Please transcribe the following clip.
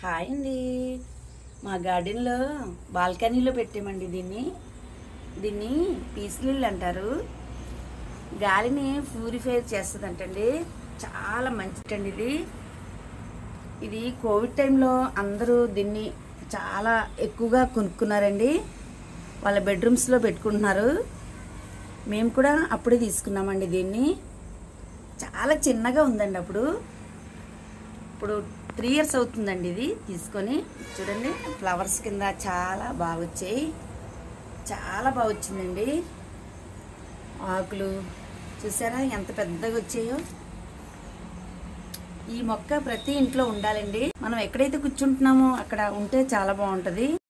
hi అండి మా గార్డెన్లో బాల్కనీలో పెట్టామండి దీన్ని దీన్ని పీస్ లిల్లీ అంటారు గాలిని ప్యూరిఫై చేస్తుందంటండి చాలా మంచిదండి ఇది ఇది కోవిడ్ టైంలో అందరూ దీన్ని చాలా ఎక్కువగా కొనుక్కున్నారండి వాళ్ళ బెడ్రూమ్స్లో పెట్టుకుంటున్నారు మేము కూడా అప్పుడే తీసుకున్నామండి దీన్ని చాలా చిన్నగా ఉందండి అప్పుడు ఇప్పుడు త్రీ ఇయర్స్ అవుతుందండి ఇది తీసుకొని చూడండి ఫ్లవర్స్ కింద చాలా బాగా వచ్చాయి చాలా బాగా వచ్చిందండి ఆకులు చూసారా ఎంత పెద్దగా వచ్చాయో ఈ మొక్క ప్రతి ఇంట్లో ఉండాలండి మనం ఎక్కడైతే కూర్చుంటున్నామో అక్కడ ఉంటే చాలా బాగుంటుంది